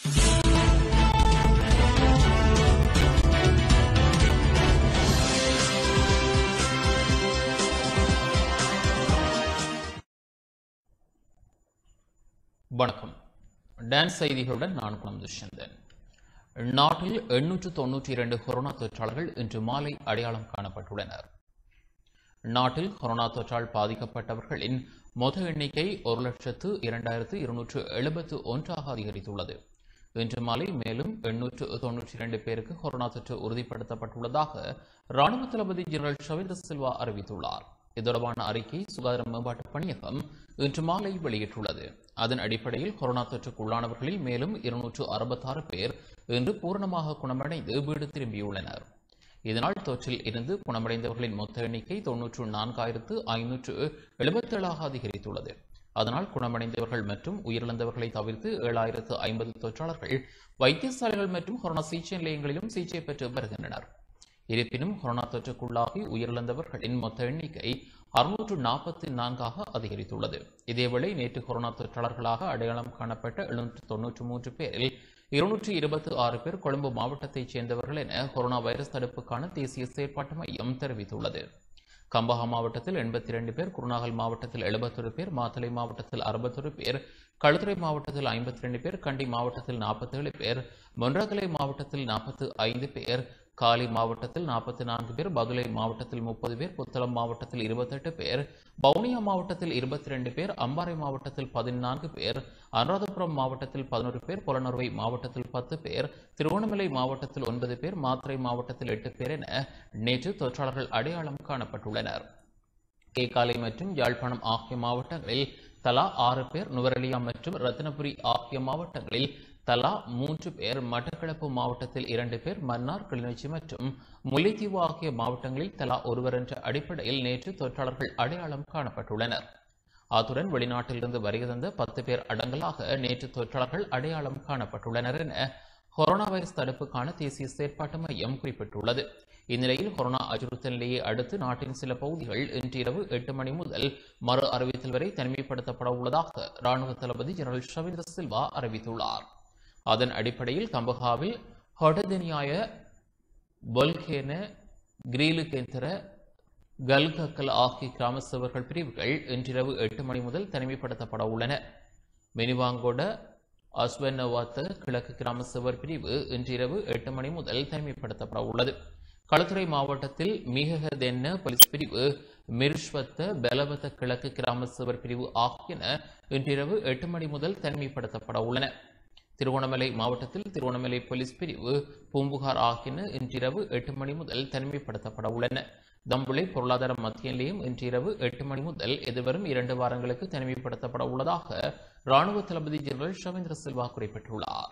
வணக்கம் டான்ஸ் செய்திகளுடன் நான் குணம் துஷ்யந்தன் நாட்டில் எண்ணூற்று தொன்னூற்றி இரண்டு கொரோனா தொற்றாளர்கள் இன்று மாலை அடையாளம் காணப்பட்டுள்ளனர் நாட்டில் கொரோனா தொற்றால் பாதிக்கப்பட்டவர்களின் மொத்த எண்ணிக்கை ஒரு லட்சத்து இரண்டாயிரத்து இருநூற்று எழுபத்து ஒன்றாக அதிகரித்துள்ளது இன்று மாலை மேலும் எண்ணூற்று தொன்னூற்றி இரண்டு பேருக்கு கொரோனா தொற்று உறுதிப்படுத்தப்பட்டுள்ளதாக ராணுவ தளபதி ஜெனரல் ஷவேந்திர சில்வா அறிவித்துள்ளார் இது தொடர்பான அறிக்கை சுகாதார மேம்பாட்டு பணியகம் இன்று மாலை வெளியிட்டுள்ளது அதன் அடிப்படையில் கொரோனா தொற்றுக்குள்ளானவர்களில் மேலும் இருநூற்று அறுபத்தாறு பேர் இன்று பூரணமாக குணமடைந்து வீடு திரும்பியுள்ளனர் இதனால் தொற்றில் இருந்து குணமடைந்தவர்களின் மொத்த எண்ணிக்கை தொன்னூற்று நான்காயிரத்து ஐநூற்று எழுபத்தேழாக அதிகரித்துள்ளது அதனால் குணமடைந்தவர்கள் மற்றும் உயிரிழந்தவர்களை தவிர்த்து ஏழாயிரத்து ஐம்பது தொற்றாளர்கள் வைத்தியசாலைகள் மற்றும் கொரோனா சிகிச்சை நிலையங்களிலும் சிகிச்சை பெற்று வருகின்றனர் இருப்பினும் கொரோனா தொற்றுக்குள்ளாகி உயிரிழந்தவர்களின் மொத்த எண்ணிக்கை அறுநூற்று நாற்பத்தி நான்காக அதிகரித்துள்ளது இதேவேளை நேற்று கொரோனா தொற்றாளர்களாக அடையாளம் காணப்பட்ட எழுநூற்று தொன்னூற்று மூன்று பேரில் இருநூற்றி இருபத்தி ஆறு பேர் கொழும்பு மாவட்டத்தைச் சேர்ந்தவர்கள் என கொரோனா வைரஸ் தடுப்புக்கான தேசிய செயற்பாட்டு மையம் தெரிவித்துள்ளது கம்பஹா மாவட்டத்தில் எண்பத்தி இரண்டு பேர் குருநாகல் மாவட்டத்தில் எழுபத்தொரு பேர் மாத்தளை மாவட்டத்தில் அறுபத்தொரு பேர் களுத்துறை மாவட்டத்தில் ஐம்பத்தி ரெண்டு பேர் கண்டி மாவட்டத்தில் நாற்பத்தேழு பேர் மொன்றாகலை மாவட்டத்தில் நாற்பத்து ஐந்து பேர் காலி மாவட்டத்தில் நாற்பத்தி நான்கு பேர் பதுளை மாவட்டத்தில் முப்பது பேர் புத்தளம் மாவட்டத்தில் இருபத்தெட்டு பேர் வவுனியா மாவட்டத்தில் இருபத்தி ரெண்டு பேர் அம்பாறை மாவட்டத்தில் பதினான்கு பேர் அனுராதபுரம் மாவட்டத்தில் பதினோரு பேர் புலனறுவை மாவட்டத்தில் பத்து பேர் திருவண்ணாமலை மாவட்டத்தில் ஒன்பது பேர் மாத்திரை மாவட்டத்தில் எட்டு பேர் என நேற்று தொற்றாளர்கள் அடையாளம் காணப்பட்டுள்ளனர் கேகாலை மற்றும் யாழ்ப்பாணம் ஆகிய மாவட்டங்களில் தலா ஆறு பேர் நுவரெலியா மற்றும் ரத்தினபுரி ஆகிய மாவட்டங்களில் தலா மூன்று பேர் மட்டக்களப்பு மாவட்டத்தில் இரண்டு பேர் மன்னார் கிளிநொச்சி மற்றும் முல்லைத்தீவு ஆகிய மாவட்டங்களில் தலா ஒருவர் என்ற அடிப்படையில் நேற்று தொற்றாளர்கள் அடையாளம் காணப்பட்டுள்ளனர் அத்துடன் வெளிநாட்டிலிருந்து வருகை தந்த பத்து பேர் அடங்கலாக நேற்று தொற்றாளர்கள் அடையாளம் காணப்பட்டுள்ளனர் என கொரோனா வைரஸ் தடுப்புக்கான தேசிய செயற்பாட்டு மையம் குறிப்பிட்டுள்ளது இந்நிலையில் கொரோனா அச்சுறுத்தல் நிலையை அடுத்து நாட்டின் சில பகுதிகள் இன்றிரவு எட்டு மணி முதல் மறு அறிவித்தல் வரை தனிமைப்படுத்தப்பட உள்ளதாக ராணுவ தளபதி ஜெனரல் ஷவேந்திர சில்வா அறிவித்துள்ளார் அதன் அடிப்படையில் கம்பஹாவில் ஹொடதெனியாய பொல்கேன கிரீலுகேந்திர கல்கக்கல் ஆகிய கிராம சேவர்கள் பிரிவுகள் இன்றிரவு எட்டு மணி முதல் தனிமைப்படுத்தப்பட உள்ளன மெனிவாங்கோட அஸ்வனவாத்த கிழக்கு கிராம சேவர் பிரிவு இன்றிரவு எட்டு மணி முதல் தனிமைப்படுத்தப்பட உள்ளது களுத்துறை மாவட்டத்தில் மிகதென்ன போலீஸ் பிரிவு மிருஷ்வத்த பெலவத்த கிழக்கு கிராம சேவர் பிரிவு ஆகியன இன்றிரவு எட்டு மணி முதல் தனிமைப்படுத்தப்பட உள்ளன திருவண்ணாமலை மாவட்டத்தில் திருவண்ணாமலை போலீஸ் பிரிவு பூம்புகார் ஆகியன இன்றிரவு எட்டு மணி முதல் தனிமைப்படுத்தப்பட உள்ளன தம்புளை பொருளாதார மத்திய நிலையம் இன்றிரவு எட்டு மணி முதல் எதிர்வரும் இரண்டு வாரங்களுக்கு தனிமைப்படுத்தப்பட உள்ளதாக ராணுவ தளபதி ஜெனரல் ஷவேந்திர சில்வா குறிப்பிட்டுள்ளார்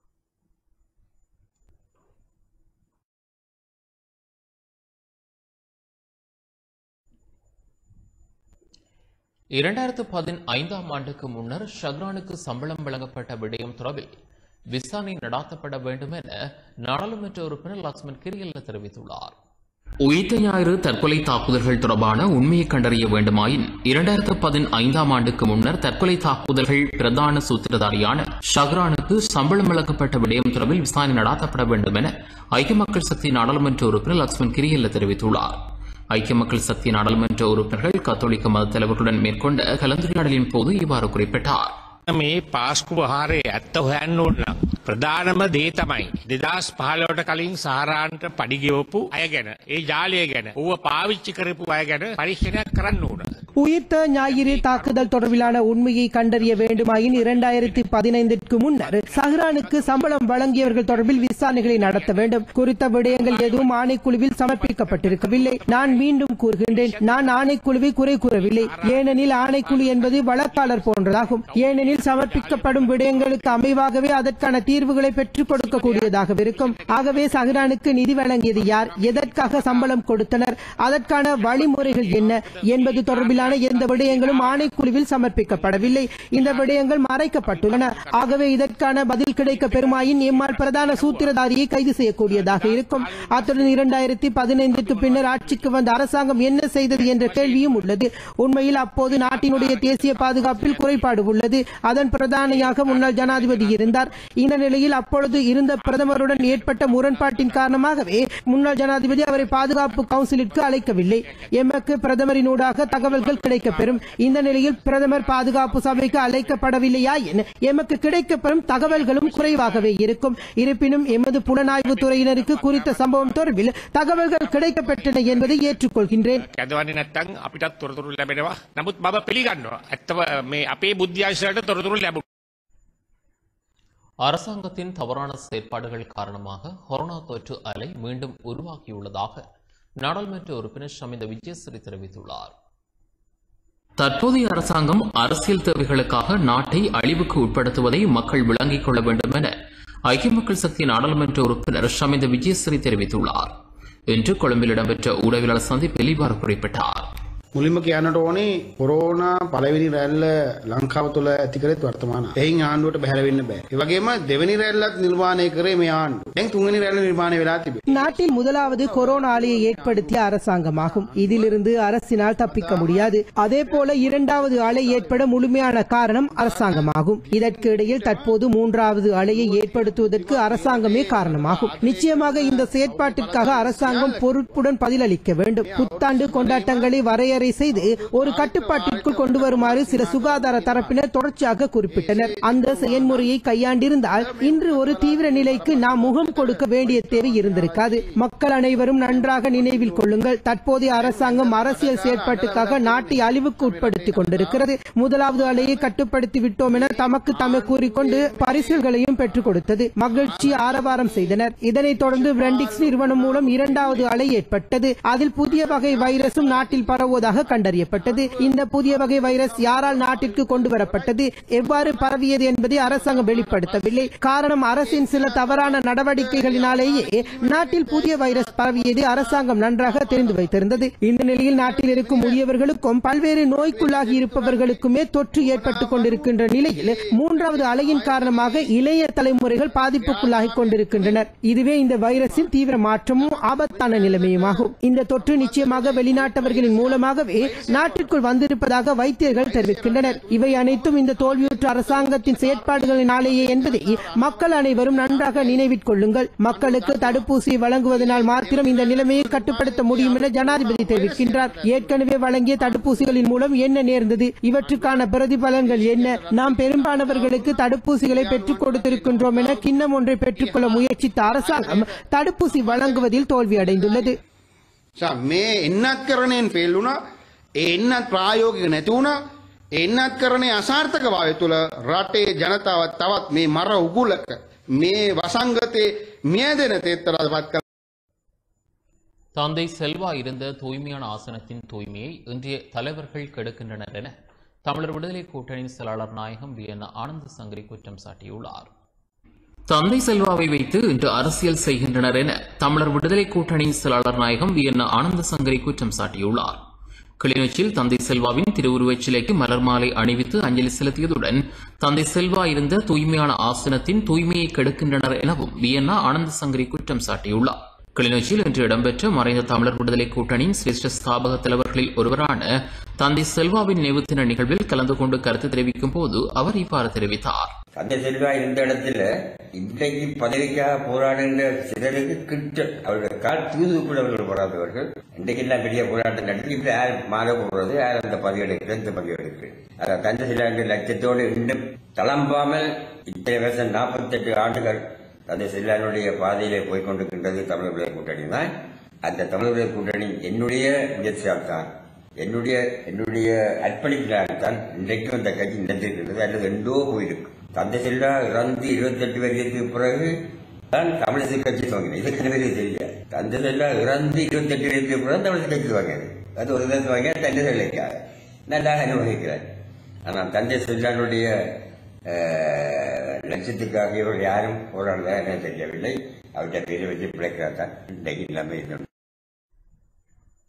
இரண்டாயிரத்து பதினைந்தாம் ஆண்டுக்கு முன்னர் ஷக்ரானுக்கு சம்பளம் வழங்கப்பட்ட விடயம் தொடர்பில் விசாரணை நடாத்தப்பட வேண்டும் என நாடாளுமன்ற உறுப்பினர் லக்ஷ்மண் கிரியல்ல தெரிவித்துள்ளார் உயிர்த்த ஞாயிறு தற்கொலை தாக்குதல்கள் தொடர்பான உண்மையை கண்டறிய வேண்டுமாயின் இரண்டாயிரத்து பதினைந்தாம் ஆண்டுக்கு முன்னர் தற்கொலை தாக்குதல்கள் பிரதான சூத்திரதாரியான ஷஹ்ரானுக்கு சம்பளம் வழங்கப்பட்ட விடயம் தொடர்பில் விசாரணை நடாத்தப்பட வேண்டும் என ஐக்கிய மக்கள் சக்தி நாடாளுமன்ற உறுப்பினர் லக்ஷ்மண் கிரியல்ல தெரிவித்துள்ளார் ஐக்கிய மக்கள் சக்தி நாடாளுமன்ற உறுப்பினர்கள் கத்தோலிக்க மத தலைவர்களுடன் மேற்கொண்ட கலந்துரையாடலின் போது இவ்வாறு குறிப்பிட்டார் මේ පාස්කු හාරය ඇත්ත හොයන්න ඕන්න. ප්‍රධානම දේ තමයි. දෙදස් පහලෝට කලින් සාරාන්ට පඩිගවපු අය ගැන ඒ ජාලය ගැන ඕව පාවිච්චි කරපු අය ගැන පරික්ෂණයක් කරන්න ඕන. உயிர்த்த ஞாயிறு தாக்குதல் தொடர்பிலான உண்மையை கண்டறிய வேண்டுமாயின் இரண்டாயிரத்தி பதினைந்திற்கு முன்னர் சஹ்ரானுக்கு சம்பளம் வழங்கியவர்கள் தொடர்பில் விசாரணைகளை நடத்த வேண்டும் குறித்த விடயங்கள் எதுவும் ஆணைக்குழுவில் சமர்ப்பிக்கப்பட்டிருக்கவில்லை நான் மீண்டும் கூறுகின்றேன் நான் ஆணைக்குழுவை குறை கூறவில்லை ஏனெனில் ஆணைக்குழு என்பது வழக்காளர் போன்றதாகும் ஏனெனில் சமர்ப்பிக்கப்படும் விடயங்களுக்கு அமைவாகவே அதற்கான தீர்வுகளை பெற்றுக் கொடுக்கக்கூடியதாக இருக்கும் ஆகவே சஹ்ரானுக்கு நிதி வழங்கியது யார் எதற்காக சம்பளம் கொடுத்தனர் அதற்கான வழிமுறைகள் என்ன என்பது தொடர்பிலான தொடர்பிலான எந்த விடயங்களும் ஆணைக்குழுவில் சமர்ப்பிக்கப்படவில்லை இந்த விடயங்கள் மறைக்கப்பட்டுள்ளன ஆகவே இதற்கான பதில் கிடைக்க பெருமாயின் எம்மால் பிரதான சூத்திரதாரியை கைது செய்யக்கூடியதாக இருக்கும் அத்துடன் இரண்டாயிரத்தி பதினைந்துக்கு பின்னர் ஆட்சிக்கு வந்த அரசாங்கம் என்ன செய்தது என்ற கேள்வியும் உள்ளது உண்மையில் அப்போது நாட்டினுடைய தேசிய பாதுகாப்பில் குறைபாடு உள்ளது அதன் பிரதானியாக முன்னாள் ஜனாதிபதி இருந்தார் இந்த நிலையில் அப்பொழுது இருந்த பிரதமருடன் ஏற்பட்ட முரண்பாட்டின் காரணமாகவே முன்னாள் ஜனாதிபதி அவரை பாதுகாப்பு கவுன்சிலிற்கு அழைக்கவில்லை எமக்கு பிரதமரினூடாக தகவல்கள் கிடைக்கப்பெறும் இந்த நிலையில் பிரதமர் பாதுகாப்பு சபைக்கு அழைக்கப்படவில்லையாயின் எமக்கு கிடைக்கப்பெறும் தகவல்களும் குறைவாகவே இருக்கும் இருப்பினும் எமது புலனாய்வு துறையினருக்கு குறித்த சம்பவம் தொடர்பில் தகவல்கள் கிடைக்கப்பெற்றன என்பதை ஏற்றுக்கொள்கின்றேன் ඇදවන්නේ නැත්තං අපිටත් තොරතුරු ලැබෙනවා නමුත් මම පිළිගන්නවා ඇත්තව මේ අපේ බුද්ධ්‍යංශයට තොරතුරු ලැබු அரசாங்கத்தின் தவறான செயற்பாடுகள் காரணமாக கொரோனா தொற்று அலை மீண்டும் உருவாகியுள்ளதாக நாடாளுமன்ற உறுப்பினர் ஷமிந்த விஜயஸ்ரீ தெரிவித்துள்ளார் தற்போதைய அரசாங்கம் அரசியல் தேவைகளுக்காக நாட்டை அழிவுக்கு உட்படுத்துவதை மக்கள் விளங்கிக் கொள்ள வேண்டும் என ஐக்கிய மக்கள் சக்தி நாடாளுமன்ற உறுப்பினர் ஷமிந்த விஜயஸ்ரீ தெரிவித்துள்ளார் இன்று கொழும்பில் இடம்பெற்ற ஊடகவியலாளர் சந்திப்பில் இவ்வாறு குறிப்பிட்டார் මුලින්ම කියන්නට ඕනේ කොරෝනා පළවෙනි රැල්ල ලංකාව තුළ ඇතිකරෙත් වර්තමාන. එයින් ආණ්ඩුවට බැහැරවෙන්න බෑ. ඒ වගේම දෙවෙනි රැල්ලත් නිර්මාණය කරේ මේ ආණ්ඩුව. දැන් තුන්වෙනි රැල්ල නිර්මාණය වෙලා තිබේ. நாட்டில் முதலாவது கொரோனா அலையை ஏற்படுத்திய அரசாங்கமாகும் இதிலிருந்து அரசினால் தப்பிக்க முடியாது அதே போல இரண்டாவது அலை ஏற்பட முழுமையான காரணம் அரசாங்கமாகும் இதற்கு இடையில் தற்போது மூன்றாவது அலையை ஏற்படுத்துவதற்கு அரசாங்கமே காரணமாகும் நிச்சயமாக இந்த செயற்பாட்டிற்காக அரசாங்கம் பொறுப்புடன் பதிலளிக்க வேண்டும் புத்தாண்டு கொண்டாட்டங்களை வரையறை செய்து ஒரு கட்டுப்பாட்டிற்குள் கொண்டு வருமாறு சில சுகாதார தரப்பினர் தொடர்ச்சியாக குறிப்பிட்டனர் அந்த செயல்முறையை கையாண்டிருந்தால் இன்று ஒரு தீவிர நிலைக்கு நாம் முகம் கொடுக்க வேண்டிய தேவை இருந்திருக்காது மக்கள் அனைவரும் நன்றாக நினைவில் கொள்ளுங்கள் தற்போதைய அரசாங்கம் அரசியல் செயற்பாட்டுக்காக நாட்டை அழிவுக்கு உட்படுத்திக் கொண்டிருக்கிறது முதலாவது அலையை கட்டுப்படுத்தி விட்டோம் என தமக்கு தம்மை கூறிக்கொண்டு பரிசுகளையும் பெற்றுக் கொடுத்தது மகிழ்ச்சி ஆரவாரம் செய்தனர் இதனைத் தொடர்ந்து பிரெண்டிக்ஸ் நிறுவனம் மூலம் இரண்டாவது அலை ஏற்பட்டது அதில் புதிய வகை வைரசும் நாட்டில் பரவுவதாக கண்டறியப்பட்டது இந்த புதிய வகை வைரஸ் யாரால் நாட்டிற்கு கொண்டு வரப்பட்டது எவ்வாறு பரவியது என்பதை அரசாங்கம் வெளிப்படுத்தவில்லை காரணம் அரசின் சில தவறான நடவடிக்கைகளினாலேயே நாட்டில் புதிய வைரஸ் பரவியது அரசாங்கம் நன்றாக தெரிந்து வைத்திருந்தது இந்த நிலையில் நாட்டில் இருக்கும் முதியவர்களுக்கும் பல்வேறு நோய்க்குள்ளாகி இருப்பவர்களுக்குமே தொற்று ஏற்பட்டுக் கொண்டிருக்கின்ற நிலையில் மூன்றாவது அலையின் காரணமாக இளைய தலைமுறைகள் பாதிப்புக்குள்ளாகிக் கொண்டிருக்கின்றனர் இதுவே இந்த வைரஸின் தீவிர மாற்றமும் ஆபத்தான நிலைமையுமாகும் இந்த தொற்று நிச்சயமாக வெளிநாட்டவர்களின் மூலமாகவே நாட்டிற்குள் வந்திருப்பதாக வைத்தியர்கள் தெரிவிக்கின்றனர் இவை அனைத்தும் இந்த தோல்வியுற்ற அரசாங்கத்தின் செயற்பாடுகளினாலேயே என்பதை மக்கள் அனைவரும் நன்றாக நினைவிற் கொள்ளுங்கள் மக்களுக்கு தடுப்பூசி வழங்குவதனால் மாத்திரம் இந்த நிலைமையை கட்டுப்படுத்த முடியும் என ஜனாதிபதி தெரிவிக்கின்றார் ஏற்கனவே வழங்கிய தடுப்பூசிகளின் மூலம் என்ன நேர்ந்தது இவற்றுக்கான பிரதிபலன்கள் என்ன நாம் பெரும்பாலானவர்களுக்கு தடுப்பூசிகளை பெற்றுக் கொடுத்திருக்கின்றோம் என கிண்ணம் ஒன்றை பெற்றுக்கொள்ள முயற்சித்த அரசாங்கம் தடுப்பூசி வழங்குவதில் தோல்வியடைந்துள்ளது නිසා මේ එන්නත් කරණයෙන් ෆෙල් වුණා. ඒ එන්නත් ප්‍රායෝගික නැති වුණා. ඒ එන්නත් කරණේ අසාර්ථකභාවය තුළ රටේ ජනතාවත් තවත් මේ මර උගුලක මේ වසංගතයේ මියදෙන තෙත්තරද පත් කළ தந்தை செல்வா இருந்த தூய்மையான ஆசனத்தின் தூய்மையை இன்றைய தலைவர்கள் கெடுக்கின்றனர் என தமிழர் விடுதலை கூட்டணியின் செயலாளர் நாயகம் வி என் ஆனந்த சங்கரி குற்றம் சாட்டியுள்ளார் தந்தை செல்வாவை வைத்து இன்று அரசியல் செய்கின்றனர் என தமிழர் விடுதலை கூட்டணியின் செயலாளர் நாயகம் வி என் ஆனந்த சங்கரி குற்றம் சாட்டியுள்ளார் கிளிநொச்சியில் தந்தை செல்வாவின் திருவுருவச் சிலைக்கு மலர் மாலை அணிவித்து அஞ்சலி செலுத்தியதுடன் தந்தை செல்வா இருந்த தூய்மையான ஆசனத்தின் தூய்மையை கெடுக்கின்றனர் எனவும் வியன்னா ஆனந்த சங்கரி குற்றம் சாட்டியுள்ளார் கிளிநொச்சியில் இன்று இடம்பெற்ற மறைந்த தமிழர் விடுதலை கூட்டணியின் சிரேஷ்ட ஸ்தாபக தலைவர்களில் ஒருவரான தந்தை செல்வாவின் நினைவுத்தின நிகழ்வில் கலந்து கொண்டு கருத்து தெரிவிக்கும் போது அவர் இவ்வாறு தெரிவித்தார் தந்தை செல்வா இருந்த இடத்துல இன்றைக்கு பதவிக்காக போராடுகின்ற சிலருக்கு கிட்ட அவருடைய கால் தூது கூட அவர்கள் போராடுவார்கள் இன்றைக்கு எல்லாம் பெரிய போராட்டம் நடத்தி இப்ப யார் மாற போடுறது யார் அந்த பதவி எடுக்கிறது இந்த பதவி எடுக்கிறது அதான் தந்தை செல்வா என்ற லட்சத்தோடு இன்னும் தளம்பாமல் இத்தனை வருஷம் நாற்பத்தெட்டு ஆண்டுகள் தந்தை செல்லானுடைய பாதையிலே போய் கொண்டிருக்கின்றது தமிழ் விடுதலை கூட்டணி தான் அந்த தமிழ் விடுதலை கூட்டணி என்னுடைய முயற்சியால் தான் என்னுடைய என்னுடைய அர்ப்பணிப்பினால் தான் இன்றைக்கும் இந்த கட்சி நினைத்திருக்கின்றது அல்லது எண்டோ போயிருக்கு தந்தை செல்லா இறந்து இருபத்தெட்டு வருடத்துக்கு பிறகு தான் தமிழிசை கட்சி துவங்கினது இது கனவே தெரியல தந்தை செல்லா இறந்து இருபத்தெட்டு வருடத்துக்கு பிறகு தமிழிசை கட்சி துவங்கினது அது ஒரு விதத்தை வாங்க தந்தை செல்லைக்காக நன்றாக அனுபவிக்கிறார் ஆனால் தந்தை செல்லானுடைய லட்சத்துக்காக இவர் யாரும் போராடுறதா என தெரியவில்லை அவர்கிட்ட பேரை வச்சு பிழைக்கிறார் தான் இன்றைக்கு இல்லாமல் இருக்கணும்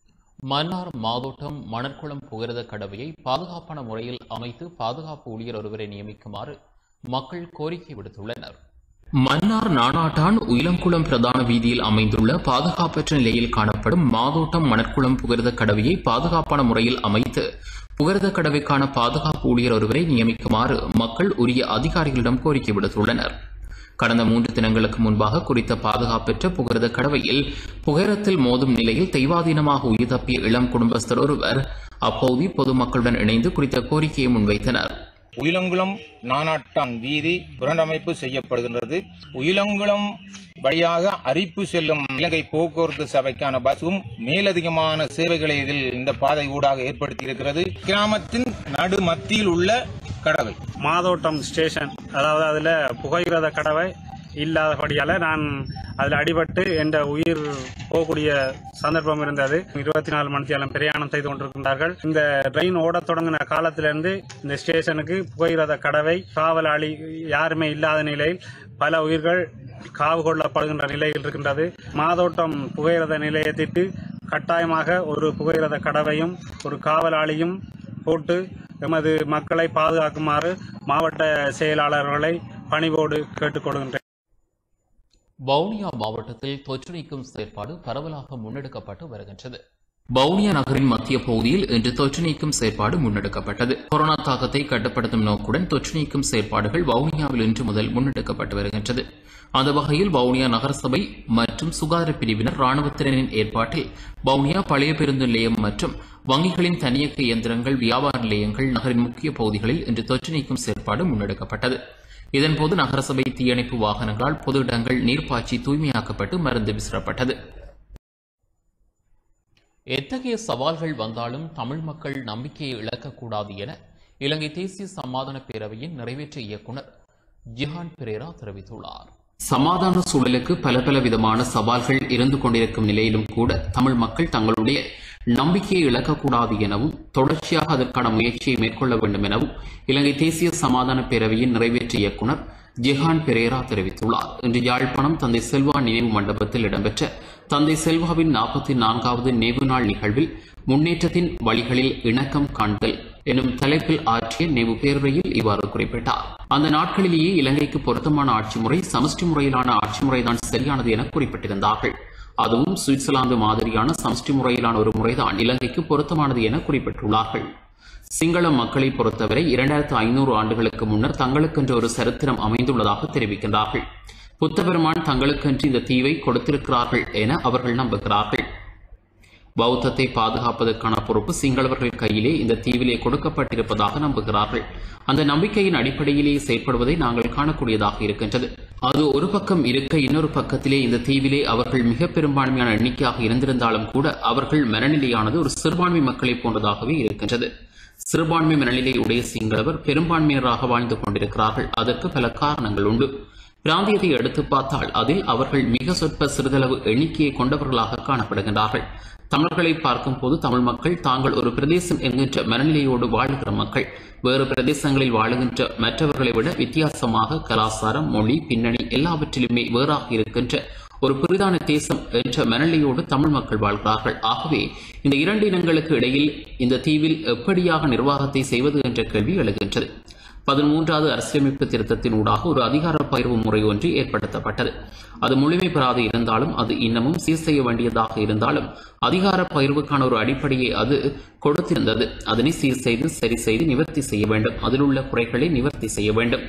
மன்னார் மாதோட்டம் மணற்குளம் புகரத கடவையை பாதுகாப்பான முறையில் அமைத்து பாதுகாப்பு ஊழியர் ஒருவரை நியமிக்குமாறு மக்கள் கோரிக்கை விடுத்துள்ளனர் மன்னார் நானாட்டான் உயிலங்குளம் பிரதான வீதியில் அமைந்துள்ள பாதுகாப்பற்ற நிலையில் காணப்படும் மாதோட்டம் மணற்குளம் புகரத கடவையை பாதுகாப்பான முறையில் அமைத்து புகரத கடவைக்கான பாதுகாப்பு ஊழியர் ஒருவரை நியமிக்குமாறு மக்கள் உரிய அதிகாரிகளிடம் கோரிக்கை விடுத்துள்ளனர் கடந்த மூன்று தினங்களுக்கு முன்பாக குறித்த பாதுகாப்பற்ற புகரத கடவையில் புகைரத்தில் மோதும் நிலையில் தெய்வாதீனமாக உயிர் தப்பிய இளம் குடும்பஸ்தர் ஒருவர் அப்போது பொதுமக்களுடன் இணைந்து குறித்த கோரிக்கையை முன்வைத்தனர் உயிலங்குளம் நானாட்டான் வீதி புனரமைப்பு செய்யப்படுகின்றது உயிலங்குளம் வழியாக அரிப்பு செல்லும் இலங்கை போக்குவரத்து சபைக்கான பஸ்ஸும் மேலதிகமான சேவைகளை இதில் இந்த பாதை ஊடாக ஏற்படுத்தி இருக்கிறது கிராமத்தின் நடு மத்தியில் உள்ள கடவை மாதோட்டம் ஸ்டேஷன் அதாவது அதில் புகையிரத கடவை இல்லாதபடியால் நான் அதில் அடிபட்டு என் உயிர் போகக்கூடிய சந்தர்ப்பம் இருந்தது இருபத்தி நாலு மணித்தியாலம் பிரயாணம் செய்து கொண்டிருக்கின்றார்கள் இந்த ட்ரெயின் ஓடத் தொடங்கின காலத்திலிருந்து இந்த ஸ்டேஷனுக்கு புகையிரத கடவை காவலாளி யாருமே இல்லாத நிலையில் பல உயிர்கள் காவு கொள்ளப்படுகின்ற நிலையில் இருக்கின்றது மாதோட்டம் புகையிரத நிலையத்திற்கு கட்டாயமாக ஒரு புகையிரத கடவையும் ஒரு காவலாளியும் போட்டு எமது மக்களை பாதுகாக்குமாறு மாவட்ட செயலாளர்களை பணிவோடு கேட்டுக்கொள்கின்றேன் வவுனியா மாவட்டத்தில் தொற்று நீக்கும் செயற்பாடு பரவலாக முன்னெடுக்கப்பட்டு வருகின்றது வவுனியா நகரின் மத்திய பகுதியில் இன்று தொற்று நீக்கும் செயற்பாடு முன்னெடுக்கப்பட்டது கொரோனா தாக்கத்தை கட்டுப்படுத்தும் நோக்குடன் தொற்று நீக்கும் செயற்பாடுகள் வவுனியாவில் இன்று முதல் முன்னெடுக்கப்பட்டு வருகின்றது அந்த வகையில் வவுனியா நகரசபை மற்றும் சுகாதார பிரிவினர் ராணுவத்தினரின் ஏற்பாட்டில் வவுனியா பழைய பேருந்து நிலையம் மற்றும் வங்கிகளின் தனியக்க இயந்திரங்கள் வியாபார நிலையங்கள் நகரின் முக்கிய பகுதிகளில் இன்று தொற்று நீக்கும் செயற்பாடு முன்னெடுக்கப்பட்டது இதன்போது நகரசபை தீயணைப்பு வாகனங்களால் பொது இடங்கள் நீர்ப்பாய்ச்சி தூய்மையாக்கப்பட்டு மருந்து விசிறப்பட்டது எத்தகைய சவால்கள் வந்தாலும் தமிழ் மக்கள் நம்பிக்கையை இழக்கக்கூடாது என இலங்கை தேசிய சமாதான பேரவையின் நிறைவேற்று இயக்குனர் ஜிஹான் பிரேரா தெரிவித்துள்ளார் சமாதான சூழலுக்கு பல பல விதமான சவால்கள் இருந்து கொண்டிருக்கும் நிலையிலும் கூட தமிழ் மக்கள் தங்களுடைய நம்பிக்கையை இழக்கக்கூடாது எனவும் தொடர்ச்சியாக அதற்கான முயற்சியை மேற்கொள்ள வேண்டும் எனவும் இலங்கை தேசிய சமாதான பேரவையின் நிறைவேற்று இயக்குனர் ஜெஹான் பெரேரா தெரிவித்துள்ளார் இன்று யாழ்ப்பாணம் தந்தை செல்வா நினைவு மண்டபத்தில் இடம்பெற்ற தந்தை செல்வாவின் நாற்பத்தி நான்காவது நினைவு நாள் நிகழ்வில் முன்னேற்றத்தின் வழிகளில் இணக்கம் காண்தல் எனும் தலைப்பில் ஆற்றிய நினைவு பேருரையில் இவ்வாறு குறிப்பிட்டார் அந்த நாட்களிலேயே இலங்கைக்கு பொருத்தமான ஆட்சி முறை சமஷ்டி முறையிலான ஆட்சி முறைதான் சரியானது என குறிப்பிட்டிருந்தார்கள் அதுவும் சுவிட்சர்லாந்து மாதிரியான சமஷ்டி முறையிலான ஒரு முறைதான் இலங்கைக்கு பொருத்தமானது என குறிப்பிட்டுள்ளார்கள் சிங்கள மக்களை பொறுத்தவரை இரண்டாயிரத்து ஐநூறு ஆண்டுகளுக்கு முன்னர் தங்களுக்கென்று ஒரு சரித்திரம் அமைந்துள்ளதாக தெரிவிக்கின்றார்கள் புத்தபெருமான் தங்களுக்கென்று இந்த தீவை கொடுத்திருக்கிறார்கள் என அவர்கள் நம்புகிறார்கள் பௌத்தத்தை பாதுகாப்பதற்கான பொறுப்பு சிங்களவர்கள் கையிலே இந்த தீவிலே கொடுக்கப்பட்டிருப்பதாக நம்புகிறார்கள் அந்த நம்பிக்கையின் அடிப்படையிலேயே செயற்படுவதை நாங்கள் காணக்கூடியதாக இருக்கின்றது அது ஒரு பக்கம் இருக்க இன்னொரு பக்கத்திலே இந்த தீவிலே அவர்கள் மிக பெரும்பான்மையான எண்ணிக்கையாக இருந்திருந்தாலும் கூட அவர்கள் மனநிலையானது ஒரு சிறுபான்மை மக்களை போன்றதாகவே இருக்கின்றது சிறுபான்மை மனநிலை உடைய சிங்களவர் பெரும்பான்மையினராக வாழ்ந்து கொண்டிருக்கிறார்கள் அதற்கு பல காரணங்கள் உண்டு பிராந்தியத்தை எடுத்து பார்த்தால் அதில் அவர்கள் மிக சொற்ப சிறிதளவு எண்ணிக்கையை கொண்டவர்களாக காணப்படுகின்றார்கள் தமிழர்களை பார்க்கும் போது தமிழ் மக்கள் தாங்கள் ஒரு பிரதேசம் என்கின்ற மனநிலையோடு வாழுகிற மக்கள் வேறு பிரதேசங்களில் வாழுகின்ற மற்றவர்களை விட வித்தியாசமாக கலாச்சாரம் மொழி பின்னணி எல்லாவற்றிலுமே வேறாக இருக்கின்ற ஒரு பெரிதான தேசம் என்ற மனநிலையோடு தமிழ் மக்கள் வாழ்கிறார்கள் ஆகவே இந்த இரண்டு இனங்களுக்கு இடையில் இந்த தீவில் எப்படியாக நிர்வாகத்தை செய்வது என்ற கேள்வி எழுகின்றது பதிமூன்றாவது அரசியலமைப்பு திருத்தத்தின் ஊடாக ஒரு அதிகார பகிர்வு முறை ஒன்று ஏற்படுத்தப்பட்டது அது முழுமை பெறாது இருந்தாலும் அது இன்னமும் சீர் செய்ய வேண்டியதாக இருந்தாலும் அதிகார பகிர்வுக்கான ஒரு அடிப்படையை அது கொடுத்திருந்தது அதனை சீர் செய்து சரி செய்து நிவர்த்தி செய்ய வேண்டும் அதில் உள்ள குறைகளை நிவர்த்தி செய்ய வேண்டும்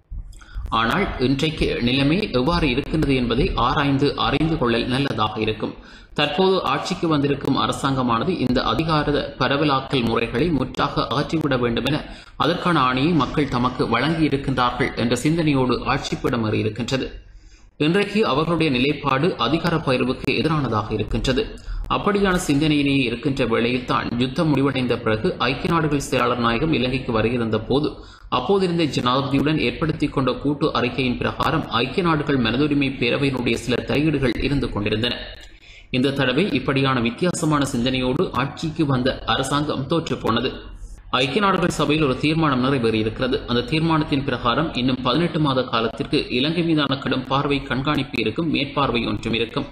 ஆனால் இன்றைக்கு நிலைமை எவ்வாறு இருக்கின்றது என்பதை ஆராய்ந்து அறிந்து கொள்ளல் நல்லதாக இருக்கும் தற்போது ஆட்சிக்கு வந்திருக்கும் அரசாங்கமானது இந்த அதிகார பரவலாக்கல் முறைகளை முற்றாக அகற்றிவிட வேண்டும் என அதற்கான ஆணையை மக்கள் தமக்கு வழங்கி இருக்கின்றார்கள் என்ற சிந்தனையோடு ஆட்சிப்பிடம் இருக்கின்றது இன்றைக்கு அவர்களுடைய நிலைப்பாடு அதிகார பகிர்வுக்கு எதிரானதாக இருக்கின்றது அப்படியான சிந்தனையிலேயே இருக்கின்ற வேளையில் தான் யுத்தம் முடிவடைந்த பிறகு ஐக்கிய நாடுகள் செயலாளர் நாயகம் இலங்கைக்கு வருகிறந்த போது அப்போதிருந்த ஜனாதிபதியுடன் ஏற்படுத்திக் கொண்ட கூட்டு அறிக்கையின் பிரகாரம் ஐக்கிய நாடுகள் மனதுரிமை பேரவையினுடைய சில தலையீடுகள் இருந்து கொண்டிருந்தன இந்த தடவை இப்படியான வித்தியாசமான சிந்தனையோடு ஆட்சிக்கு வந்த அரசாங்கம் தோற்று போனது ஐக்கிய நாடுகள் சபையில் ஒரு தீர்மானம் நிறைவேறியிருக்கிறது அந்த தீர்மானத்தின் பிரகாரம் இன்னும் பதினெட்டு மாத காலத்திற்கு இலங்கை மீதான கடும் பார்வை கண்காணிப்பு இருக்கும் மேற்பார்வை ஒன்றும் இருக்கும்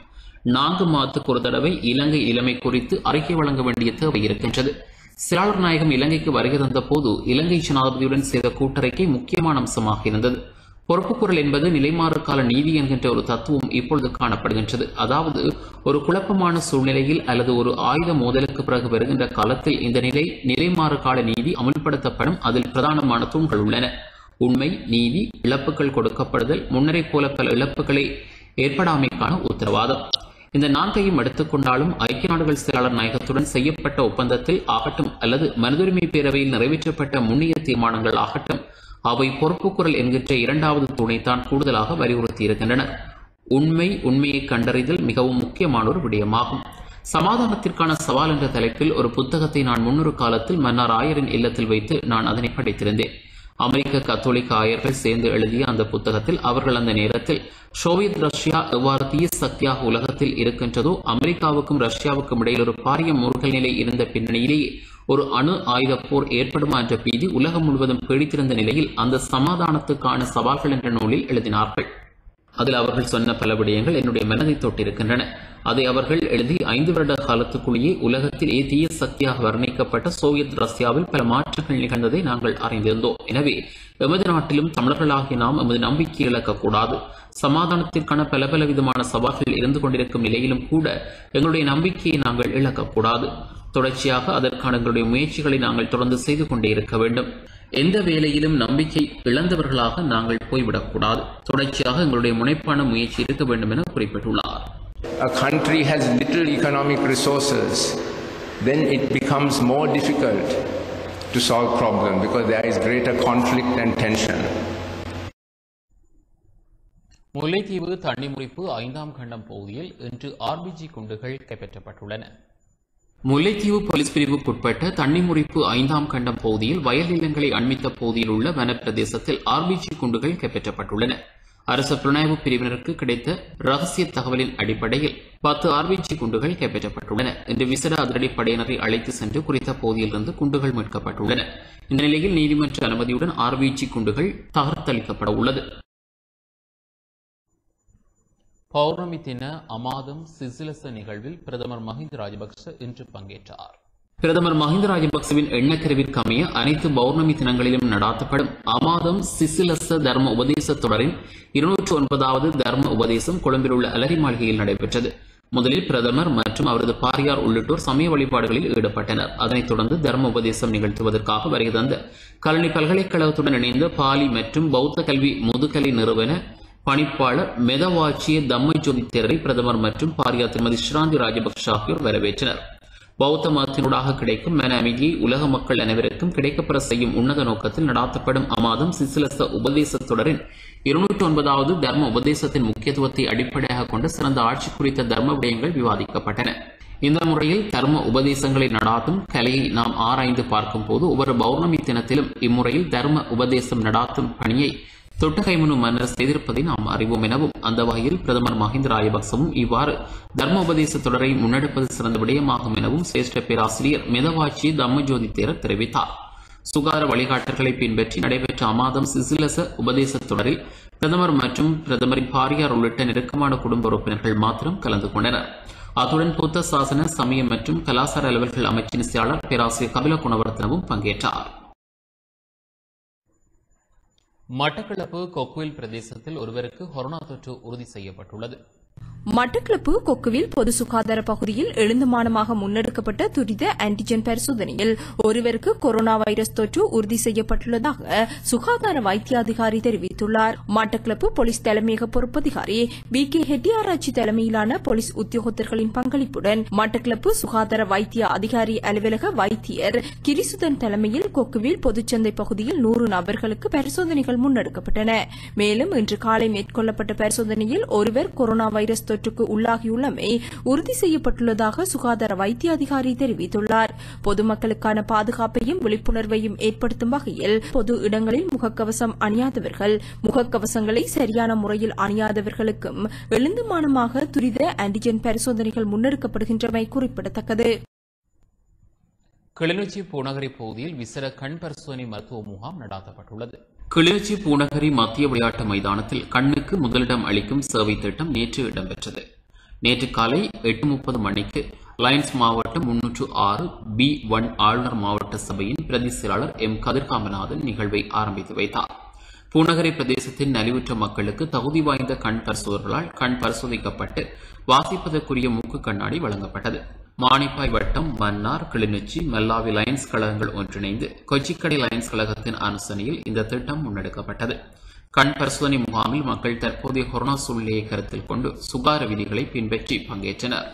நான்கு மாதத்துக்கு ஒரு தடவை இலங்கை நிலைமை குறித்து அறிக்கை வழங்க வேண்டிய தேவை இருக்கின்றது சிலாளர் நாயகம் இலங்கைக்கு வருகை தந்த போது இலங்கை ஜனாதிபதியுடன் செய்த கூட்டறிக்கை முக்கியமான அம்சமாக இருந்தது பொறுப்புக்குரல் என்பது நிலைமாறு கால நீதி என்கின்ற ஒரு தத்துவம் இப்பொழுது காணப்படுகின்றது அதாவது ஒரு குழப்பமான சூழ்நிலையில் அல்லது ஒரு ஆயுத மோதலுக்கு பிறகு வருகின்ற காலத்தில் இந்த நிலை நிலைமாறு கால நீதி அமுல்படுத்தப்படும் அதில் பிரதானமான தூண்கள் உள்ளன உண்மை நீதி இழப்புகள் கொடுக்கப்படுதல் முன்னரை போல பல இழப்புகளை ஏற்படாமைக்கான உத்தரவாதம் இந்த நான்கையும் எடுத்துக்கொண்டாலும் ஐக்கிய நாடுகள் செயலாளர் நாயகத்துடன் செய்யப்பட்ட ஒப்பந்தத்தில் ஆகட்டும் அல்லது மனிதுரிமை பேரவையில் நிறைவேற்றப்பட்ட முன்னிய தீர்மானங்கள் ஆகட்டும் அவை பொறுப்புக்குரல் என்கின்ற இரண்டாவது துணைத்தான் கூடுதலாக வலியுறுத்தி இருக்கின்றனர் உண்மை உண்மையை கண்டறிதல் மிகவும் முக்கியமான ஒரு விடயமாகும் சமாதானத்திற்கான சவால் என்ற தலைப்பில் ஒரு புத்தகத்தை நான் முன்னொரு காலத்தில் மன்னார் ஆயரின் இல்லத்தில் வைத்து நான் அதனை படித்திருந்தேன் அமெரிக்க கத்தோலிக்க ஆயர்கள் சேர்ந்து எழுதிய அந்த புத்தகத்தில் அவர்கள் அந்த நேரத்தில் சோவியத் ரஷ்யா எவ்வாறு தீய சக்தியாக உலகத்தில் இருக்கின்றதோ அமெரிக்காவுக்கும் ரஷ்யாவுக்கும் இடையில் ஒரு பாரிய முருகல் நிலை இருந்த பின்னணியிலேயே ஒரு அணு ஆயுத போர் ஏற்படுமா என்ற பீதி உலகம் முழுவதும் பிடித்திருந்த நிலையில் அந்த சமாதானத்துக்கான சவால்கள் என்ற நூலில் எழுதினார்கள் அதில் அவர்கள் சொன்ன பல விடயங்கள் என்னுடைய மனதை தொட்டிருக்கின்றன அதை அவர்கள் எழுதி ஐந்து வருட காலத்துக்குள்ளேயே உலகத்தில் தீய சக்தியாக வர்ணிக்கப்பட்ட சோவியத் ரஷ்யாவில் பல மாற்றங்கள் நிகழ்ந்ததை நாங்கள் அறிந்திருந்தோம் எனவே எமது நாட்டிலும் தமிழர்களாகிய நாம் எமது நம்பிக்கை இழக்கக்கூடாது சமாதானத்திற்கான பல பல விதமான சவால்கள் இருந்து கொண்டிருக்கும் நிலையிலும் கூட எங்களுடைய நம்பிக்கையை நாங்கள் இழக்கக்கூடாது தொடர்ச்சியாக அதற்கான எங்களுடைய முயற்சிகளை நாங்கள் தொடர்ந்து செய்து கொண்டே இருக்க வேண்டும் எந்த வேலையிலும் நம்பிக்கை இழந்தவர்களாக நாங்கள் போய்விடக்கூடாது தொடர்ச்சியாக எங்களுடைய முனைப்பான முயற்சி இருக்க வேண்டும் என குறிப்பிட்டுள்ளார் a country has little economic resources, then it becomes more difficult to solve problems because there is greater conflict and tension. Mullaitivu தண்ணிமுறிப்பு ஐந்தாம் கண்டம் பகுதியில் இன்று ஆர்பிஜி குண்டுகள் கைப்பற்றப்பட்டுள்ளன முல்லைத்தீவு போலீஸ் பிரிவுக்குட்பட்ட தண்ணிமுறிப்பு ஐந்தாம் கண்டம் பகுதியில் வயல் நிலங்களை அண்மித்த பகுதியில் உள்ள வனப்பிரதேசத்தில் ஆர்பிஜி குண்டுகள் கைப்பற்றப்பட்டுள்ளன அரசு புலனாய்வு பிரிவினருக்கு கிடைத்த ரகசிய தகவலின் அடிப்படையில் பத்து ஆர்பிஜி குண்டுகள் கைப்பற்றப்பட்டுள்ளன இன்று விசேட அதிரடி படையினரை அழைத்து சென்று குறித்த பகுதியிலிருந்து குண்டுகள் மீட்கப்பட்டுள்ளன இந்த நிலையில் நீதிமன்ற அனுமதியுடன் ஆர்பிஜி குண்டுகள் தகர்த்தளிக்கப்பட உள்ளது பௌர்ணமி தின அமாதம் சிசிலச நிகழ்வில் பிரதமர் மஹிந்த ராஜபக்ச இன்று பங்கேற்றார் பிரதமர் மஹிந்த ராஜபக்சவின் எண்ணக்கருவிற்கு அமைய அனைத்து பௌர்ணமி தினங்களிலும் நடாத்தப்படும் அமாதம் சிசிலச தர்ம உபதேச தொடரின் இருநூற்று ஒன்பதாவது தர்ம உபதேசம் கொழும்பில் உள்ள அலரி மாளிகையில் நடைபெற்றது முதலில் பிரதமர் மற்றும் அவரது பாரியார் உள்ளிட்டோர் சமய வழிபாடுகளில் ஈடுபட்டனர் அதனைத் தொடர்ந்து தர்ம உபதேசம் நிகழ்த்துவதற்காக வருகை தந்த கல்வி பல்கலைக்கழகத்துடன் இணைந்த பாலி மற்றும் பௌத்த கல்வி முதுகலை நிறுவன பணிப்பாளர் மெதவாச்சிய தம்மை ஜோதி தேரரை பிரதமர் மற்றும் பாரியா திருமதி ஸ்ராந்தி ராஜபக்ஷ ஆகியோர் வரவேற்றனர் பௌத்த மதத்தினூடாக கிடைக்கும் மன அமைதியை உலக மக்கள் அனைவருக்கும் கிடைக்கப்பெற செய்யும் உன்னத நோக்கத்தில் நடாத்தப்படும் அமாதம் சிசிலச உபதேச தொடரின் இருநூற்றி ஒன்பதாவது தர்ம உபதேசத்தின் முக்கியத்துவத்தை அடிப்படையாக கொண்டு சிறந்த ஆட்சி குறித்த தர்ம விடயங்கள் விவாதிக்கப்பட்டன இந்த முறையில் தர்ம உபதேசங்களை நடாத்தும் கலையை நாம் ஆராய்ந்து பார்க்கும் போது ஒவ்வொரு பௌர்ணமி தினத்திலும் இம்முறையில் தர்ம உபதேசம் நடாத்தும் பணியை தொட்டகைமுனு மன்னர் செய்திருப்பதை நாம் அறிவோம் எனவும் அந்த வகையில் பிரதமர் மஹிந்த ராஜபக்சவும் இவ்வாறு தர்ம உபதேச தொடரை முன்னெடுப்பது சிறந்த விடயமாகும் எனவும் சிரேஷ்ட பேராசிரியர் மிதவாச்சி தம்மஜோதி தேரர் தெரிவித்தார் சுகாதார வழிகாட்டல்களை பின்பற்றி நடைபெற்ற அமாதம் சிசிலச உபதேச தொடரில் பிரதமர் மற்றும் பிரதமரின் பாரியார் உள்ளிட்ட நெருக்கமான குடும்ப உறுப்பினர்கள் மாத்திரம் கலந்து கொண்டனர் அத்துடன் புத்த சாசன சமயம் மற்றும் கலாசார அலுவல்கள் அமைச்சின் செயலாளர் பேராசிரியர் கபில குணவர்த்தனவும் பங்கேற்றார் மட்டக்களப்பு கொக்குவில் பிரதேசத்தில் ஒருவருக்கு கொரோனா தொற்று உறுதி செய்யப்பட்டுள்ளது மட்டக்களப்பு கொக்குவில் பொது சுகாதார பகுதியில் எழுந்துமானமாக முன்னெடுக்கப்பட்ட துரித ஆன்டிஜென் பரிசோதனையில் ஒருவருக்கு கொரோனா வைரஸ் தொற்று உறுதி செய்யப்பட்டுள்ளதாக சுகாதார வைத்திய அதிகாரி தெரிவித்துள்ளார் மட்டக்களப்பு போலீஸ் தலைமையக பொறுப்பதிகாரி பி கே ஹெட்டியாராய்ச்சி தலைமையிலான போலீஸ் உத்தியோகத்தர்களின் பங்களிப்புடன் மட்டக்களப்பு சுகாதார வைத்திய அதிகாரி அலுவலக வைத்தியர் கிரிசுதன் தலைமையில் கொக்குவில் பொதுச்சந்தை பகுதியில் நூறு நபர்களுக்கு பரிசோதனைகள் முன்னெடுக்கப்பட்டன மேலும் இன்று காலை மேற்கொள்ளப்பட்ட பரிசோதனையில் ஒருவர் கொரோனா வைரஸ் தொற்றுக்கு உள்ளாகியுள்ளமை உறுதி செய்யப்பட்டுள்ளதாக சுகாதார வைத்திய அதிகாரி தெரிவித்துள்ளார் பொதுமக்களுக்கான பாதுகாப்பையும் விழிப்புணர்வையும் ஏற்படுத்தும் வகையில் பொது இடங்களில் முகக்கவசம் அணியாதவர்கள் முகக்கவசங்களை சரியான முறையில் அணியாதவர்களுக்கும் எழுந்துமானமாக துரித ஆன்டிஜென் பரிசோதனைகள் முன்னெடுக்கப்படுகின்றமை குறிப்பிடத்தக்கது கிளிநொச்சி பூநகரி பகுதியில் விசேட கண் பரிசோதனை மருத்துவ முகாம் நடாத்தப்பட்டுள்ளது கிளிநொச்சி பூநகரி மத்திய விளையாட்டு மைதானத்தில் கண்ணுக்கு முதலிடம் அளிக்கும் சேவை திட்டம் நேற்று இடம்பெற்றது நேற்று காலை எட்டு முப்பது மணிக்கு லயன்ஸ் மாவட்டம் முன்னூற்று ஆறு பி ஒன் ஆளுநர் மாவட்ட சபையின் பிரதி செயலாளர் எம் கதிர்காமநாதன் நிகழ்வை ஆரம்பித்து வைத்தார் பூநகரை பிரதேசத்தின் நலிவுற்ற மக்களுக்கு தகுதி வாய்ந்த கண் பரிசோதர்களால் கண் பரிசோதிக்கப்பட்டு வாசிப்பதற்குரிய மூக்கு கண்ணாடி வழங்கப்பட்டது மானிப்பாய் வட்டம் மன்னார் கிளிநொச்சி மெல்லாவி லயன்ஸ் கழகங்கள் ஒன்றிணைந்து கொச்சிக்கடை லயன்ஸ் கழகத்தின் அனுசரணையில் இந்த திட்டம் முன்னெடுக்கப்பட்டது கண் பரிசோதனை முகாமில் மக்கள் தற்போதைய கொரோனா சூழ்நிலையை கருத்தில் கொண்டு சுகார விதிகளை பின்பற்றி பங்கேற்றனர்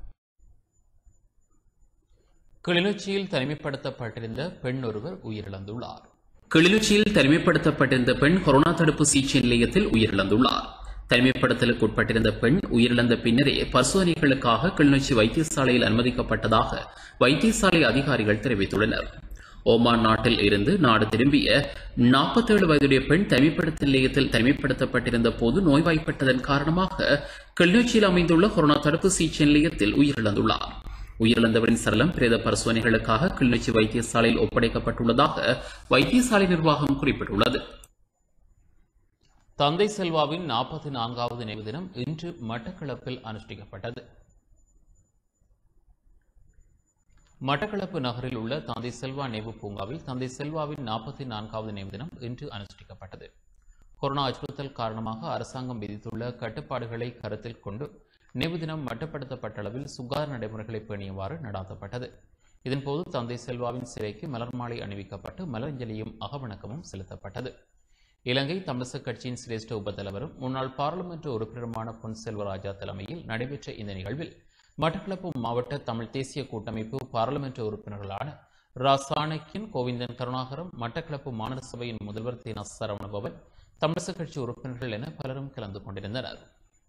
கிளிநொச்சியில் தனிமைப்படுத்தப்பட்டிருந்த பெண் ஒருவர் உயிரிழந்துள்ளார் கிளிநொச்சியில் தனிமைப்படுத்தப்பட்டிருந்த பெண் கொரோனா தடுப்பு சிகிச்சை நிலையத்தில் உயிரிழந்துள்ளார் தனிமைப்படுத்தலுக்கு உட்பட்டிருந்த பெண் உயிரிழந்த பின்னரே பரிசோதனைகளுக்காக கிளிநொச்சி வைத்தியசாலையில் அனுமதிக்கப்பட்டதாக வைத்தியசாலை அதிகாரிகள் தெரிவித்துள்ளனர் ஓமான் நாட்டில் இருந்து நாடு திரும்பிய நாற்பத்தேழு வயதுடைய பெண் தனிமைப்படுத்த நிலையத்தில் தனிமைப்படுத்தப்பட்டிருந்த போது நோய்வாய்ப்பட்டதன் காரணமாக கிளிநொச்சியில் அமைந்துள்ள கொரோனா தடுப்பு சிகிச்சை நிலையத்தில் உயிரிழந்துள்ளார் உயிரிழந்தவரின் சடலம் பிரேத பரிசோதனைகளுக்காக கிளிநொச்சி வைத்தியசாலையில் ஒப்படைக்கப்பட்டுள்ளதாக வைத்தியசாலை நிர்வாகம் குறிப்பிட்டுள்ளது தந்தை செல்வாவின் நாற்பத்தி நான்காவது நினைவு தினம் இன்று மட்டக்களப்பில் அனுஷ்டிக்கப்பட்டது மட்டக்களப்பு நகரில் உள்ள தந்தை செல்வா நினைவு பூங்காவில் தந்தை செல்வாவின் நாற்பத்தி நான்காவது நினைவு தினம் இன்று அனுஷ்டிக்கப்பட்டது கொரோனா அச்சுறுத்தல் காரணமாக அரசாங்கம் விதித்துள்ள கட்டுப்பாடுகளை கருத்தில் கொண்டு நினைவு தினம் மட்டுப்படுத்தப்பட்ட அளவில் சுகாதார நடைமுறைகளை பேணியவாறு நடாத்தப்பட்டது இதன்போது தந்தை செல்வாவின் சிலைக்கு மலர் மாலை அணிவிக்கப்பட்டு மலரஞ்சலியும் அகவணக்கமும் செலுத்தப்பட்டது இலங்கை தமிழிசை கட்சியின் சிரேஷ்ட உபத்தலைவரும் முன்னாள் பாராளுமன்ற உறுப்பினருமான பொன் செல்வராஜா தலைமையில் நடைபெற்ற இந்த நிகழ்வில் மட்டக்களப்பு மாவட்ட தமிழ் தேசிய கூட்டமைப்பு பாராளுமன்ற உறுப்பினர்களான ரா சாணக்கியன் கோவிந்தன் கருணாகரம் மட்டக்களப்பு மாநகர சபையின் முதல்வர் தீனா சரவணபவன் தமிழிசை கட்சி உறுப்பினர்கள் என பலரும் கலந்து கொண்டிருந்தனர்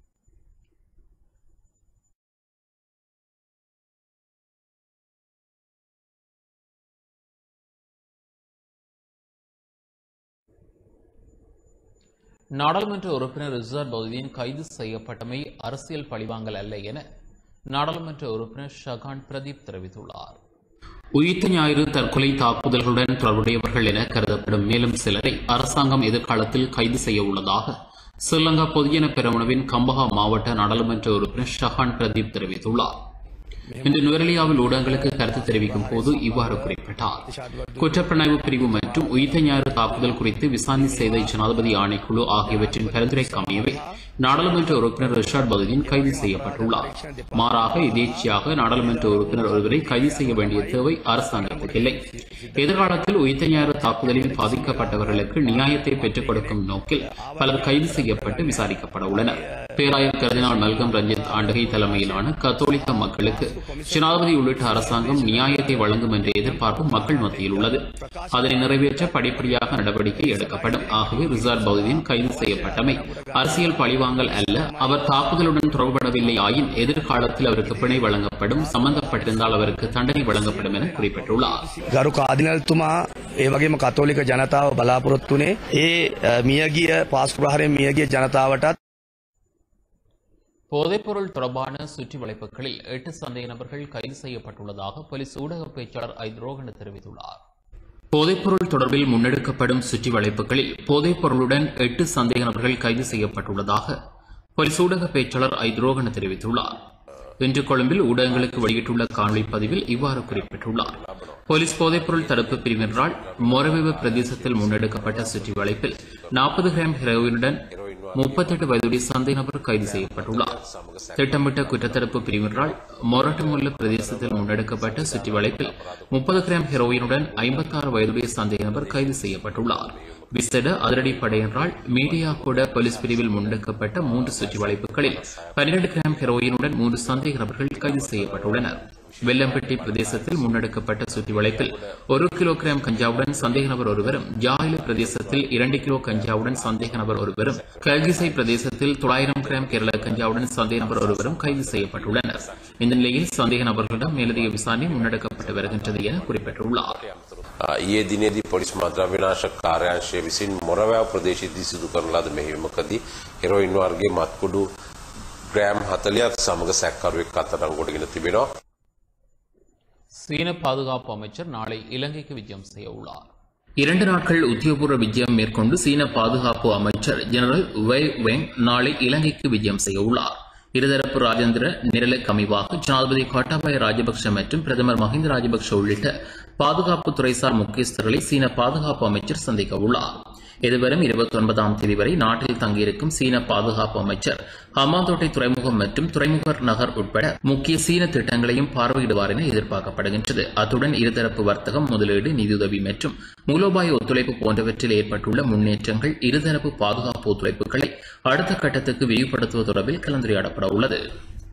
நாடாளுமன்ற உறுப்பினர் ரிசார்ட் பகுதியின் கைது செய்யப்பட்டமை அரசியல் பழிவாங்கல் அல்ல என நாடாளுமன்ற உறுப்பினர் ஷகான் பிரதீப் தெரிவித்துள்ளார் உயிர்த்த ஞாயிறு தற்கொலை தாக்குதல்களுடன் தொடர்புடையவர்கள் என கருதப்படும் மேலும் சிலரை அரசாங்கம் எதிர்காலத்தில் கைது செய்ய உள்ளதாக ஸ்ரீலங்கா பொதுஜன பெரமுனவின் கம்பஹா மாவட்ட நாடாளுமன்ற உறுப்பினர் ஷஹான் பிரதீப் தெரிவித்துள்ளார் இன்று நுவரெலியாவில் ஊடகங்களுக்கு கருத்து தெரிவிக்கும் போது இவ்வாறு குறிப்பிட்டார் குற்றப்புலனாய்வு பிரிவு மற்றும் உயிர்த்த ஞாயிறு தாக்குதல் குறித்து விசாரணை செய்த ஜனாதிபதி ஆணைக்குழு ஆகியவற்றின் பரிந்துரைக்கு அமையவே நாடாளுமன்ற உறுப்பினர் ரிஷாட் பகுதியின் கைது செய்யப்பட்டுள்ளார் மாறாக எதேச்சியாக நாடாளுமன்ற உறுப்பினர் ஒருவரை கைது செய்ய வேண்டிய தேவை அரசாங்கத்துக்கு இல்லை எதிர்காலத்தில் உயிர்த்த ஞாயிறு தாக்குதலில் பாதிக்கப்பட்டவர்களுக்கு நியாயத்தை பெற்றுக் கொடுக்கும் நோக்கில் பலர் கைது செய்யப்பட்டு விசாரிக்கப்பட உள்ளனர் பேராயர் கர்தினால் மல்கம் ரஞ்சித் ஆண்டகை தலைமையிலான கத்தோலிக்க மக்களுக்கு ஜனாதிபதி உள்ளிட்ட அரசாங்கம் நியாயத்தை வழங்கும் என்ற எதிர்பார்ப்பு மக்கள் மத்தியில் உள்ளது அதனை நிறைவேற்ற படிப்படியாக நடவடிக்கை எடுக்கப்படும் ஆகவே ரிசார்ட் பகுதியின் கைது செய்யப்பட்டமை அரசியல் பழிவாங்கல் அல்ல அவர் தாக்குதலுடன் தொடர்படவில்லை ஆயின் எதிர்காலத்தில் அவருக்கு பிணை வழங்கப்படும் சம்பந்தப்பட்டிருந்தால் அவருக்கு தண்டனை வழங்கப்படும் என குறிப்பிட்டுள்ளார் ගරු කාදිනල්තුමා ඒ වගේම කතෝලික ජනතාව බලාපොරොත්තුනේ ඒ අ, මියගිය පාස්පුරහරයෙන් මියගිය ජනතාවටත් போதைப்பொருள் தொடர்பான சுற்றி வளைப்புகளில் எட்டு சந்தேக நபர்கள் கைது செய்யப்பட்டுள்ளதாக போலீஸ் ஊடக பேச்சாளர் ஐத்ரோகன் தெரிவித்துள்ளார் போதைப்பொருள் தொடர்பில் முன்னெடுக்கப்படும் சுற்றி வளைப்புகளில் போதைப்பொருளுடன் எட்டு சந்தேக நபர்கள் கைது செய்யப்பட்டுள்ளதாக போலீஸ் ஊடக பேச்சாளர் ஐத்ரோகன் தெரிவித்துள்ளார் இன்று கொழும்பில் ஊடகங்களுக்கு வெளியிட்டுள்ள காணொலி பதிவில் இவ்வாறு குறிப்பிட்டுள்ளார் போலீஸ் போதைப்பொருள் தடுப்பு பிரிவினரால் மொரவிவ பிரதேசத்தில் முன்னெடுக்கப்பட்ட சுற்றி வளைப்பில் நாற்பது கிராம் ஹெரோயினுடன் முப்பத்தெட்டு வயதுடைய சந்தை நபர் கைது செய்யப்பட்டுள்ளார் திட்டமிட்ட குற்றத்தடுப்பு பிரிவினரால் மொரட்டமுள்ள பிரதேசத்தில் முன்னெடுக்கப்பட்ட சுற்றி வளைப்பில் முப்பது கிராம் ஹெரோயினுடன் ஐம்பத்தாறு வயதுடைய சந்தேக நபர் கைது செய்யப்பட்டுள்ளார் விசேட அதிரடி படையினரால் மீடியா கூட போலீஸ் பிரிவில் முன்னெடுக்கப்பட்ட மூன்று சுற்றி வளைப்புகளில் பன்னிரண்டு கிராம் ஹெரோயினுடன் மூன்று சந்தேக நபர்கள் கைது செய்யப்பட்டுள்ளனர் வெள்ளம்பட்டி பிரதேசத்தில் முன்னெடுக்கப்பட்ட சுற்றி வளைப்பில் ஒரு கிலோ கிராம் கஞ்சாவுடன் சந்தேக நபர் ஒருவரும் ஜாயில பிரதேசத்தில் இரண்டு கிலோ கஞ்சாவுடன் சந்தேக நபர் ஒருவரும் கல்கிசை பிரதேசத்தில் தொள்ளாயிரம் கிராம் கேரள கஞ்சாவுடன் சந்தேக நபர் ஒருவரும் கைது செய்யப்பட்டுள்ளனர் இந்த நிலையில் சந்தேக நபர்களிடம் மேலதிக விசாரணை முன்னெடுக்கப்பட்டு வருகின்றது என குறிப்பிட்டுள்ளார் ඊයේ දිනේදී පොලිස් මාත්‍රා විනාශ කාර්යාංශය විසින් මොරවැව ප්‍රදේශයේදී සිදු කරන ලද මෙහෙයුමකදී හෙරොයින් වර්ගයේ මත්කුඩු ග්‍රෑම් 40ක් සමග සැකකරුවෙක් අත්අඩංගුවටගෙන තිබෙනවා. சீன பாதுகாப்பு அமைச்சர் நாளை இலங்கைக்கு விஜயம் செய்ய உள்ளார் இரண்டு நாட்கள் உத்தியோகபூர்வ விஜயம் மேற்கொண்டு சீன பாதுகாப்பு அமைச்சர் ஜெனரல் வை வெங் நாளை இலங்கைக்கு விஜயம் செய்ய உள்ளார் இருதரப்பு ராஜேந்திர நிரலுக்கு அமைவாக ஜனாதிபதி கோட்டாபய ராஜபக்ஷ மற்றும் பிரதமர் மஹிந்த ராஜபக்ஷ உள்ளிட்ட பாதுகாப்பு துறைசார் முக்கியஸ்தர்களை சீன பாதுகாப்பு அமைச்சர் சந்திக்க உள்ளார் எதிர்வரும் இருபத்தி ஒன்பதாம் தேதி வரை நாட்டில் தங்கியிருக்கும் சீன பாதுகாப்பு அமைச்சர் ஹம்மாந்தோட்டை துறைமுகம் மற்றும் துறைமுகர் நகர் உட்பட முக்கிய சீன திட்டங்களையும் பார்வையிடுவார் என எதிர்பார்க்கப்படுகின்றது அத்துடன் இருதரப்பு வர்த்தகம் முதலீடு நிதியுதவி மற்றும் மூலோபாய ஒத்துழைப்பு போன்றவற்றில் ஏற்பட்டுள்ள முன்னேற்றங்கள் இருதரப்பு பாதுகாப்பு ஒத்துழைப்புகளை அடுத்த கட்டத்துக்கு விரிவுபடுத்துவது தொடர்பில் கலந்துரையாடப்பட உள்ளது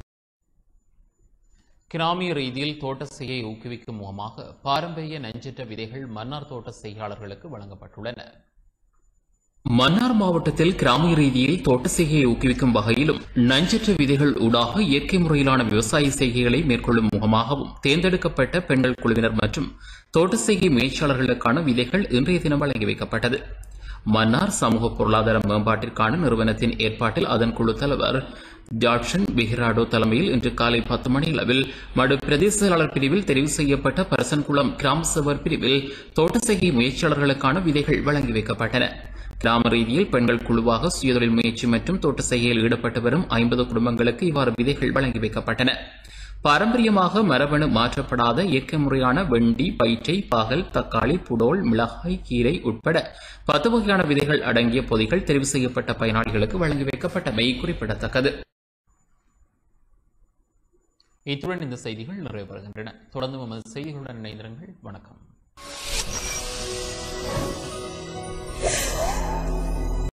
கிராமிய ரீதியில் தோட்ட செய்யை ஊக்குவிக்கும் முகமாக பாரம்பரிய நஞ்சற்ற விதைகள் மன்னார் தோட்ட செய்யாளர்களுக்கு வழங்கப்பட்டுள்ளன மன்னார் மாவட்டத்தில் கிராமிய ரீதியில் தோட்ட செய்கையை ஊக்குவிக்கும் வகையிலும் நஞ்சற்ற விதைகள் ஊடாக இயற்கை முறையிலான விவசாய செய்கைகளை மேற்கொள்ளும் முகமாகவும் தேர்ந்தெடுக்கப்பட்ட பெண்கள் குழுவினர் மற்றும் தோட்ட செய்கை முயற்சியாளர்களுக்கான விதைகள் இன்றைய தினம் வழங்கி வைக்கப்பட்டது மன்னார் சமூக பொருளாதார மேம்பாட்டிற்கான நிறுவனத்தின் ஏற்பாட்டில் அதன் குழு தலைவர் ஜாட்சன் பிஹிராடோ தலைமையில் இன்று காலை பத்து மணி அளவில் மடு பிரதேச செயலாளர் பிரிவில் தெரிவு செய்யப்பட்ட பரசன்குளம் கிராம சபர் பிரிவில் தோட்ட செய்கை முயற்சியாளர்களுக்கான விதைகள் வழங்கி வைக்கப்பட்டன கிராம ரீதியில் பெண்கள் குழுவாக சுயதொழில் முயற்சி மற்றும் தோட்ட செய்கையில் ஈடுபட்டு வரும் ஐம்பது குடும்பங்களுக்கு இவ்வாறு விதைகள் வழங்கி வைக்கப்பட்டன பாரம்பரியமாக மரபணு மாற்றப்படாத இயற்கை முறையான வெண்டி பயிற்றை பகல் தக்காளி புடோல் மிளகாய் கீரை உட்பட பத்து வகையான விதைகள் அடங்கிய பொதிகள் தெரிவு செய்யப்பட்ட பயனாளிகளுக்கு வழங்கி வைக்கப்பட்டமை குறிப்பிடத்தக்கது இத்துடன் இந்த செய்திகள் நிறைவு பெறுகின்றன தொடர்ந்து நமது செய்திகளுடன் இணைந்திருங்கள் வணக்கம்